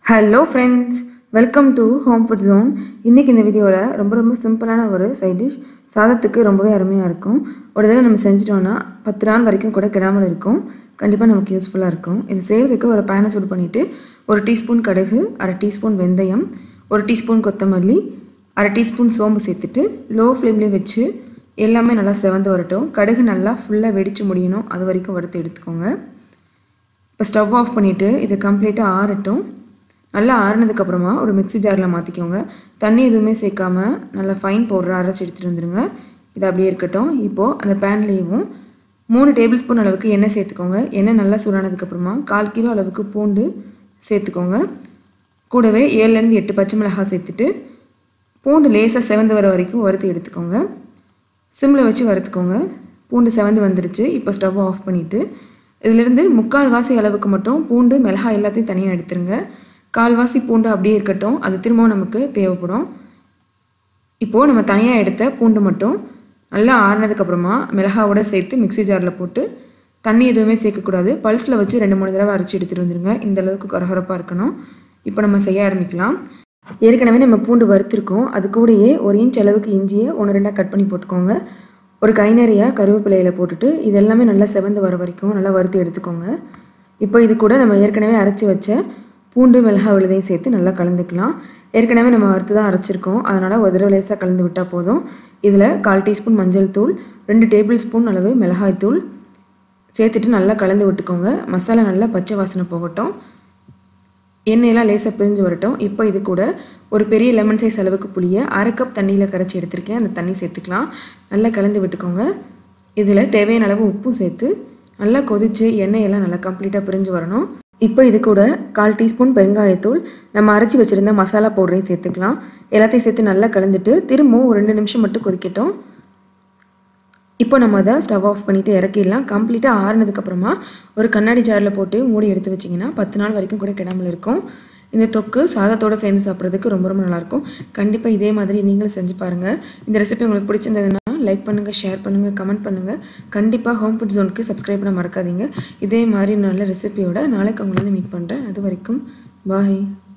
hello friends welcome to home food zone இன்றைக்கி இந்த வீடியோவில் ரொம்ப ரொம்ப சிம்பிளான ஒரு சைட் டிஷ் சாதத்துக்கு ரொம்பவே அருமையாக இருக்கும் ஒரு தடவை நம்ம செஞ்சிட்டோன்னா பத்து நாள் வரைக்கும் கூட கிடாமல் இருக்கும் கண்டிப்பாக நமக்கு யூஸ்ஃபுல்லாக இருக்கும் இது செய்கிறதுக்கு ஒரு பேனை சூடு பண்ணிவிட்டு ஒரு டீஸ்பூன் கடுகு அரை டீஸ்பூன் வெந்தயம் ஒரு டீஸ்பூன் கொத்தமல்லி அரை டீஸ்பூன் சோம்பு சேர்த்துட்டு லோ ஃப்ளேம்லேயே வச்சு எல்லாமே நல்லா செவந்து வரட்டும் கடுகு நல்லா ஃபுல்லாக வெடித்து முடியணும் அது வரைக்கும் வறுத்து எடுத்துக்கோங்க இப்போ ஸ்டவ் ஆஃப் பண்ணிவிட்டு இது கம்ப்ளீட்டாக ஆறட்டும் நல்லா ஆறுனதுக்கப்புறமா ஒரு மிக்ஸி ஜாரில் மாற்றிக்கோங்க தண்ணி எதுவுமே சேர்க்காம நல்லா ஃபைன் பவுடர் அரைச்சி எடுத்துகிட்டு வந்துடுங்க இது அப்படியே இருக்கட்டும் இப்போது அந்த பேன்லேயும் மூணு டேபிள் ஸ்பூன் அளவுக்கு எண்ணெய் சேர்த்துக்கோங்க எண்ணெய் நல்லா சூடானதுக்கப்புறமா கால் கிலோ அளவுக்கு பூண்டு சேர்த்துக்கோங்க கூடவே ஏழுலேருந்து எட்டு பச்சை மிளகாய் சேர்த்துட்டு பூண்டு லேசாக செவந்து வர வரைக்கும் வறுத்து எடுத்துக்கோங்க சிம்மில் வச்சு வறுத்துக்கோங்க பூண்டு செவந்து வந்துடுச்சு இப்போ ஸ்டவ் ஆஃப் பண்ணிவிட்டு இதிலிருந்து முக்கால் வாசி அளவுக்கு மட்டும் பூண்டு மிளகாய் எல்லாத்தையும் தனியாக எடுத்துருங்க கால்வாசி பூண்டு அப்படியே இருக்கட்டும் அது திரும்பவும் நமக்கு தேவைப்படும் இப்போது நம்ம தனியாக எடுத்த பூண்டு மட்டும் நல்லா ஆறுனதுக்கப்புறமா மிளகாவோட சேர்த்து மிக்ஸி ஜாரில் போட்டு தண்ணி எதுவுமே சேர்க்கக்கூடாது பல்ஸில் வச்சு ரெண்டு மூணு தடவை அரைச்சி எடுத்துகிட்டு வந்துருங்க இந்த அளவுக்கு கொரகொரப்பாக இருக்கணும் இப்போ நம்ம செய்ய ஆரம்பிக்கலாம் ஏற்கனவே நம்ம பூண்டு வறுத்துருக்கோம் அது கூடயே ஒரு இன்ச் அளவுக்கு இஞ்சியை ஒன்று ரெண்டாக கட் பண்ணி போட்டுக்கோங்க ஒரு கை நிறைய கருவேப்பிலையில் போட்டுட்டு இது எல்லாமே நல்லா செவந்து வர வரைக்கும் நல்லா வறுத்து எடுத்துக்கோங்க இப்போ இது கூட நம்ம ஏற்கனவே அரைச்சி வச்ச பூண்டு மிளகாய் விழுதையும் சேர்த்து நல்லா கலந்துக்கலாம் ஏற்கனவே நம்ம வறுத்து தான் அரைச்சிருக்கோம் அதனால் ஒரு தடவை லேசாக கலந்து விட்டால் போதும் இதில் கால் டீஸ்பூன் மஞ்சள் தூள் ரெண்டு டேபிள் ஸ்பூன் அளவு மிளகாய் தூள் சேர்த்துட்டு நல்லா கலந்து விட்டுக்கோங்க மசாலா நல்லா பச்சை வாசனை போகட்டும் எண்ணெயெல்லாம் லேசாக பிரிஞ்சு வரட்டும் இப்போ இது கூட ஒரு பெரிய லெமன் சைஸ் அளவுக்கு புளியை அரை கப் தண்ணியில் கரைச்சி எடுத்திருக்கேன் அந்த தண்ணி சேர்த்துக்கலாம் நல்லா கலந்து விட்டுக்கோங்க இதில் தேவையான அளவு உப்பும் சேர்த்து நல்லா கொதித்து எண்ணெயெல்லாம் நல்லா கம்ப்ளீட்டாக பிரிஞ்சு வரணும் இப்போ இது கூட கால் டீஸ்பூன் பெருங்காயத்தூள் நம்ம அரைச்சி வச்சுருந்த மசாலா பவுடரையும் சேர்த்துக்கலாம் எல்லாத்தையும் சேர்த்து நல்லா கலந்துட்டு திரும்பவும் ஒரு ரெண்டு நிமிஷம் மட்டும் கொதிக்கட்டும் இப்போ நம்ம அதை ஸ்டவ் ஆஃப் பண்ணிவிட்டு இறக்கிடலாம் கம்ப்ளீட்டாக ஆறுனதுக்கப்புறமா ஒரு கண்ணாடி ஜாரில் போட்டு மூடி எடுத்து வச்சிங்கன்னா பத்து நாள் வரைக்கும் கூட கிடாமல் இருக்கும் இந்த தொக்கு சாதத்தோடு சேர்ந்து சாப்பிட்றதுக்கு ரொம்ப ரொம்ப நல்லாயிருக்கும் கண்டிப்பாக இதே மாதிரி நீங்களும் செஞ்சு பாருங்கள் இந்த ரெசிபி உங்களுக்கு பிடிச்சிருந்ததுன்னா லைக் பண்ணுங்கள் ஷேர் பண்ணுங்கள் கமெண்ட் பண்ணுங்கள் கண்டிப்பாக ஹோம் ஃபுட் ஜோனுக்கு சப்ஸ்கிரைப் பண்ண மறக்காதீங்க இதே மாதிரி நல்ல ரெசிபியோட நாளைக்கு உங்களை வந்து மீட் பண்ணுறேன் அது வரைக்கும் பாய்